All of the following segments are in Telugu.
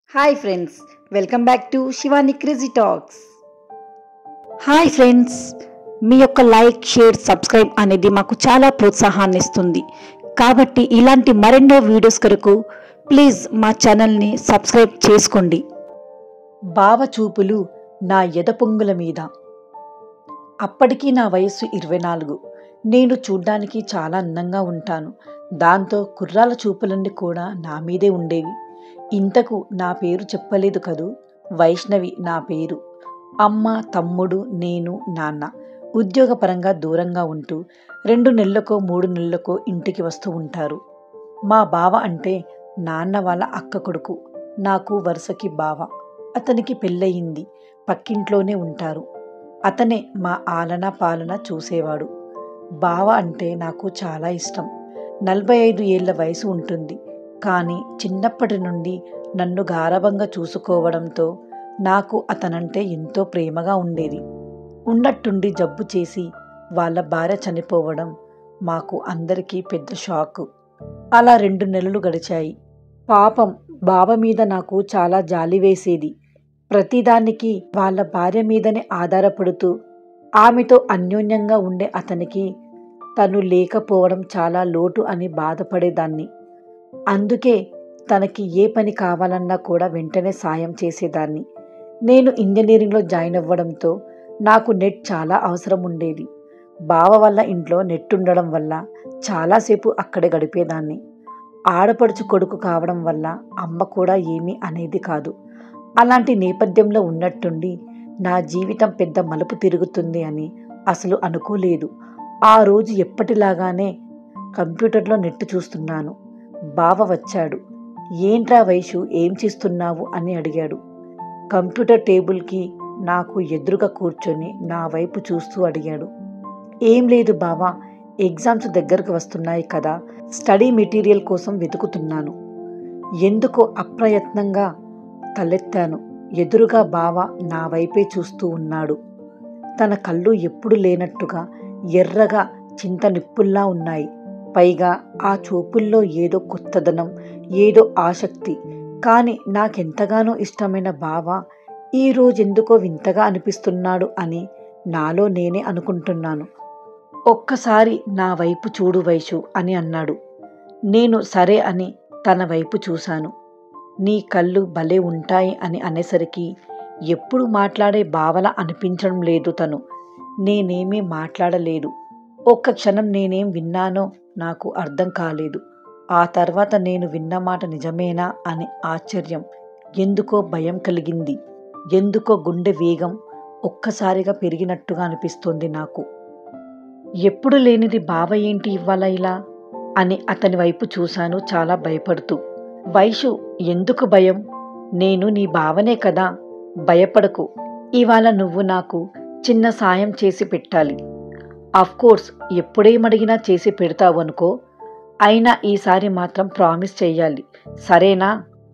hi friends welcome back to Shivani crazy talks hi friends మీ యొక్క లైక్ షేర్ సబ్స్క్రైబ్ అనేది మాకు చాలా ప్రోత్సాహాన్ని ఇస్తుంది కాబట్టి ఇలాంటి మరెన్నో వీడియోస్ కొరకు ప్లీజ్ మా ఛానల్ని సబ్స్క్రైబ్ చేసుకోండి బావ చూపులు నా ఎదపొంగుల మీద అప్పటికి నా వయస్సు ఇరవై నాలుగు నేను చూడ్డానికి చాలా అందంగా ఉంటాను దాంతో కుర్రాల చూపులన్నీ కూడా నా మీదే ఉండేవి ఇంతకు నా పేరు చెప్పలేదు కదూ వైష్ణవి నా పేరు అమ్మ తమ్ముడు నేను నాన్న ఉద్యోగపరంగా దూరంగా ఉంటూ రెండు నెలలకో మూడు నెలలకో ఇంటికి వస్తూ ఉంటారు మా బావ అంటే నాన్న వాళ్ళ అక్క కొడుకు నాకు వరుసకి బావ అతనికి పెళ్ళయింది పక్కింట్లోనే ఉంటారు అతనే మా ఆలన పాలన చూసేవాడు బావ అంటే నాకు చాలా ఇష్టం నలభై ఐదు ఏళ్ల వయసు ఉంటుంది కానీ చిన్నప్పటి నుండి నన్ను గారభంగా చూసుకోవడంతో నాకు అతనంటే ఎంతో ప్రేమగా ఉండేది ఉన్నట్టుండి జబ్బు చేసి వాళ్ళ భార్య చనిపోవడం మాకు అందరికీ పెద్ద షాక్ అలా రెండు నెలలు గడిచాయి పాపం బావ మీద నాకు చాలా జాలి వేసేది ప్రతిదానికి వాళ్ళ భార్య మీదనే ఆధారపడుతూ ఆమెతో అన్యోన్యంగా ఉండే అతనికి తను లేకపోవడం చాలా లోటు అని బాధపడేదాన్ని అందుకే తనకి ఏ పని కావాలన్నా కూడా వెంటనే సాయం చేసేదాన్ని నేను ఇంజనీరింగ్లో జాయిన్ అవ్వడంతో నాకు నెట్ చాలా అవసరం ఉండేది బావ వల్ల ఇంట్లో నెట్ ఉండడం వల్ల చాలాసేపు అక్కడే గడిపేదాన్ని ఆడపడుచు కొడుకు కావడం వల్ల అమ్మ కూడా ఏమీ అనేది కాదు అలాంటి నేపథ్యంలో ఉన్నట్టుండి నా జీవితం పెద్ద మలుపు తిరుగుతుంది అని అసలు అనుకోలేదు ఆ రోజు ఎప్పటిలాగానే కంప్యూటర్లో నెట్ చూస్తున్నాను బావ వచ్చాడు ఏంట్రా వైషు ఏం చేస్తున్నావు అని అడిగాడు కంప్యూటర్ టేబుల్కి నాకు ఎదురుగా కూర్చొని నా వైపు చూస్తూ అడిగాడు ఏం లేదు బావా ఎగ్జామ్స్ దగ్గరకు వస్తున్నాయి కదా స్టడీ మెటీరియల్ కోసం వెతుకుతున్నాను ఎందుకో అప్రయత్నంగా తలెత్తాను ఎదురుగా బావ నా వైపే చూస్తూ ఉన్నాడు తన కళ్ళు ఎప్పుడు లేనట్టుగా ఎర్రగా చింత నిప్పుల్లా ఉన్నాయి పైగా ఆ చూపుల్లో ఏదో కొత్తదనం ఏదో ఆసక్తి కానీ నాకెంతగానో ఇష్టమైన బావ ఈ రోజెందుకో వింతగా అనిపిస్తున్నాడు అని నాలో నేనే అనుకుంటున్నాను ఒక్కసారి నా వైపు చూడు వైషు అని అన్నాడు నేను సరే అని తన వైపు చూశాను నీ కళ్ళు భలే ఉంటాయి అని అనేసరికి ఎప్పుడు మాట్లాడే బావల అనిపించడం లేదు తను నేనేమీ మాట్లాడలేదు ఒక్క క్షణం నేనేం విన్నానో నాకు అర్థం కాలేదు ఆ తర్వాత నేను విన్న మాట నిజమేనా అని ఆశ్చర్యం ఎందుకో భయం కలిగింది ఎందుకో గుండె వేగం ఒక్కసారిగా పెరిగినట్టుగా అనిపిస్తోంది నాకు ఎప్పుడు లేనిది బావ ఏంటి ఇవ్వాల ఇలా అని అతని వైపు చూశాను చాలా భయపడుతూ వైషు ఎందుకు భయం నేను నీ బావనే కదా భయపడకు ఇవాళ నువ్వు నాకు చిన్న సాయం చేసి పెట్టాలి కోర్స్ ఎప్పుడేమడిగినా చేసి పెడతావు అనుకో అయినా ఈసారి మాత్రం ప్రామిస్ చెయ్యాలి సరేనా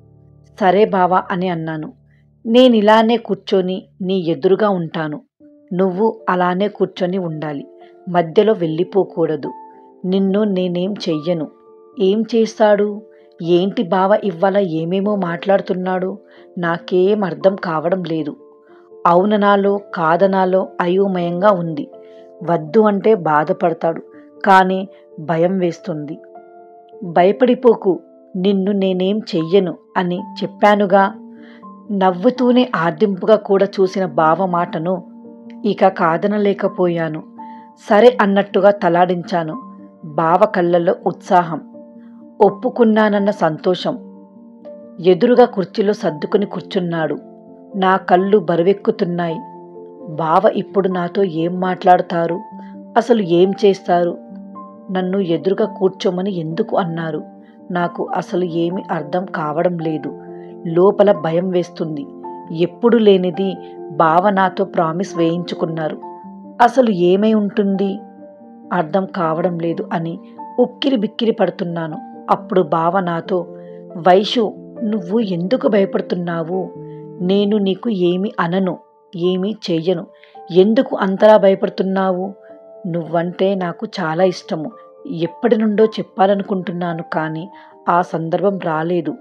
సరే బావా అని అన్నాను నేను ఇలానే కూర్చొని నీ ఎదురుగా ఉంటాను నువ్వు అలానే కూర్చొని ఉండాలి మధ్యలో వెళ్ళిపోకూడదు నిన్ను నేనేం చెయ్యను ఏం చేస్తాడు ఏంటి బావ ఇవ్వాల ఏమేమో మాట్లాడుతున్నాడు నాకేం అర్థం కావడం లేదు అవుననాలో కాదనాలో అయోమయంగా ఉంది వద్దు అంటే బాధపడతాడు కానీ భయం వేస్తుంది భయపడిపోకు నిన్ను నేనేం చెయ్యను అని చెప్పానుగా నవ్వుతూనే ఆర్దింపుగా కూడా చూసిన బావ మాటను ఇక కాదనలేకపోయాను సరే అన్నట్టుగా తలాడించాను బావ కళ్ళల్లో ఉత్సాహం ఒప్పుకున్నానన్న సంతోషం ఎదురుగా కుర్చీలో సర్దుకుని కూర్చున్నాడు నా కళ్ళు బరువెక్కుతున్నాయి బావ ఇప్పుడు నాతో ఏం మాట్లాడతారు అసలు ఏం చేస్తారు నన్ను ఎదురుగా కూర్చోమని ఎందుకు అన్నారు నాకు అసలు ఏమి అర్థం కావడం లేదు లోపల భయం వేస్తుంది ఎప్పుడు లేనిది బావ నాతో ప్రామిస్ వేయించుకున్నారు అసలు ఏమై ఉంటుంది అర్థం కావడం లేదు అని ఉక్కిరి బిక్కిరి పడుతున్నాను అప్పుడు బావ నాతో వైషు నువ్వు ఎందుకు భయపడుతున్నావు నేను నీకు ఏమి అనను ఏమీ చెయ్యను ఎందుకు అంతలా భయపడుతున్నావు నువ్వంటే నాకు చాలా ఇష్టము ఎప్పటి నుండో చెప్పాలనుకుంటున్నాను కానీ ఆ సందర్భం రాలేదు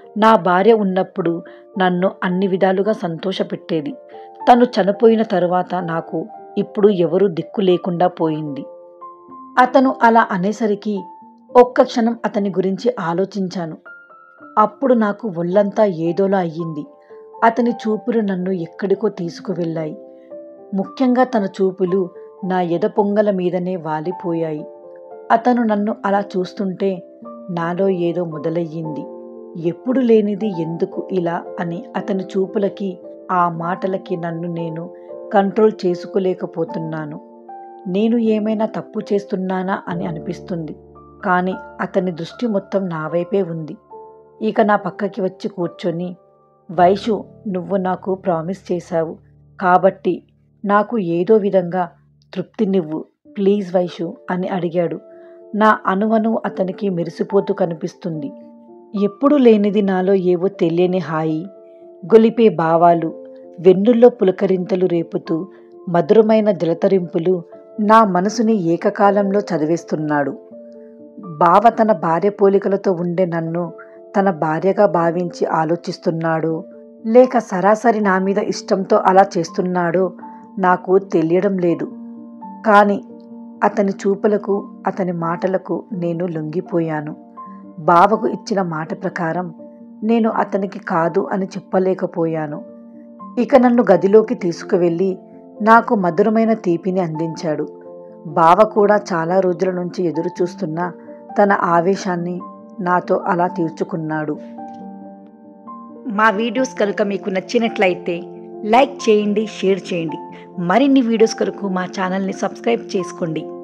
నా భార్య ఉన్నప్పుడు నన్ను అన్ని విధాలుగా సంతోషపెట్టేది తను చనిపోయిన తరువాత నాకు ఇప్పుడు ఎవరు దిక్కు లేకుండా పోయింది అతను అలా అనేసరికి ఒక్క క్షణం అతని గురించి ఆలోచించాను అప్పుడు నాకు ఒళ్ళంతా ఏదోలా అయ్యింది అతని చూపులు నన్ను ఎక్కడికో తీసుకువెళ్ళాయి ముఖ్యంగా తన చూపులు నా ఎద పొంగల మీదనే వాలిపోయాయి అతను నన్ను అలా చూస్తుంటే నాలో ఏదో మొదలయ్యింది ఎప్పుడు లేనిది ఎందుకు ఇలా అని అతని చూపులకి ఆ మాటలకి నన్ను నేను కంట్రోల్ చేసుకోలేకపోతున్నాను నేను ఏమైనా తప్పు చేస్తున్నానా అని అనిపిస్తుంది కానీ అతని దృష్టి మొత్తం నా వైపే ఉంది ఇక నా పక్కకి వచ్చి కూర్చొని వైషు నువ్వు నాకు ప్రామిస్ చేశావు కాబట్టి నాకు ఏదో విధంగా తృప్తినివ్వు ప్లీజ్ వైషు అని అడిగాడు నా అనువనువు అతనికి మెరిసిపోతూ కనిపిస్తుంది ఎప్పుడు లేనిది నాలో ఏవో తెలియని హాయి గొలిపే భావాలు వెన్నుల్లో పులకరింతలు రేపుతూ మధురమైన జలతరింపులు నా మనసుని ఏకకాలంలో చదివేస్తున్నాడు బావ తన భార్య పోలికలతో ఉండే నన్ను తన భార్యగా భావించి ఆలోచిస్తున్నాడో లేక సరాసరి నా మీద ఇష్టంతో అలా చేస్తున్నాడో నాకు తెలియడం లేదు కానీ అతని చూపులకు అతని మాటలకు నేను లొంగిపోయాను బావకు ఇచ్చిన మాట ప్రకారం నేను అతనికి కాదు అని చెప్పలేకపోయాను ఇక నన్ను గదిలోకి తీసుకువెళ్ళి నాకు మధురమైన తీపిని అందించాడు బావ కూడా చాలా రోజుల నుంచి ఎదురు చూస్తున్న తన ఆవేశాన్ని నాతో అలా తీర్చుకున్నాడు మా వీడియోస్ కనుక మీకు నచ్చినట్లయితే లైక్ చేయండి షేర్ చేయండి మరిన్ని వీడియోస్ కొరకు మా ఛానల్ని సబ్స్క్రైబ్ చేసుకోండి